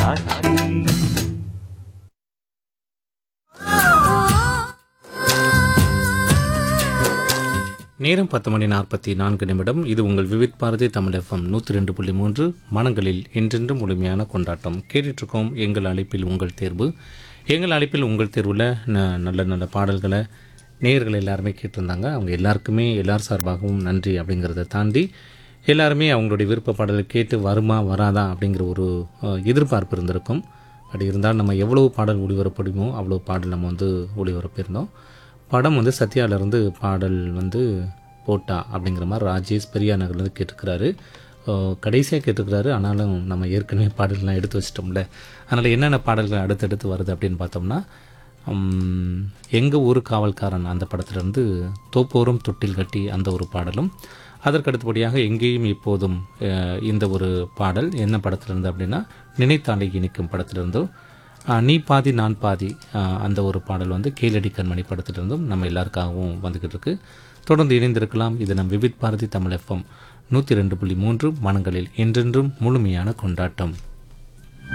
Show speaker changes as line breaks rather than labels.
ஆச்சு
நேரம் பத்து மணி நாற்பத்தி நான்கு நிமிடம் இது உங்கள் விவித் பாரதி தமிழ் எஃப்எம் நூற்றி ரெண்டு புள்ளி மூன்று மனங்களில் என்றென்றும் முழுமையான கொண்டாட்டம் கேட்டுட்ருக்கோம் எங்கள் அழைப்பில் உங்கள் தேர்வு எங்கள் அழைப்பில் உங்கள் தேர்வில் ந- நல்ல நல்ல பாடல்களை நேயர்கள் எல்லாருமே கேட்டிருந்தாங்க அவங்க எல்லாருக்குமே எல்லார் சார்பாகவும் நன்றி அப்படிங்கிறத தாண்டி எல்லாருமே அவங்களுடைய விருப்ப பாடலை கேட்டு வருமா வராதா அப்படிங்கிற ஒரு அஹ், எதிர்பார்ப்பு இருந்திருக்கும் அப்படி இருந்தால் நம்ம எவ்வளவு பாடல் ஒளிபரப்படுமோ அவ்வளோ பாடல் நம்ம வந்து ஒளிபரப்பியிருந்தோம் படம் வந்து சத்யாவிலேருந்து பாடல் வந்து போட்டா அப்படிங்கிற மாதிரி ராஜேஷ் பெரியா நகர்லேருந்து கேட்டுக்கிறாரு கடைசியாக கேட்டுக்கிறாரு ஆனாலும் நம்ம ஏற்கனவே பாடல்கள்லாம் எடுத்து வச்சிட்டோம்ல அதனால் என்னென்ன பாடல்கள் அடுத்தடுத்து வருது அப்படின்னு பார்த்தோம்னா எங்கள் ஊர் காவல்காரன் அந்த படத்துலேருந்து தோப்போரும் தொட்டில் கட்டி அந்த ஒரு பாடலும் அதற்கு அடுத்தபடியாக எங்கேயும் இப்போதும் அஹ், இந்த ஒரு பாடல் என்ன படத்திலிருந்து அப்படின்னா நினைத்தாலே இனிக்கும் படத்திலிருந்தோ ஆஹ் நீ பாதி நான் பாதி ஆஹ் அந்த ஒரு பாடல் வந்து கேளடி கண்மணி படத்திலிருந்தும் நம்ம எல்லாருக்காகவும் வந்துக்கிட்டு இருக்கு தொடர்ந்து இணைந்திருக்கலாம் இது நம் விவித் பாரதி தமிழ் எஃப்எம் நூற்றி ரெண்டு புள்ளி மூன்று மனங்களில் என்றென்றும் முழுமையான கொண்டாட்டம்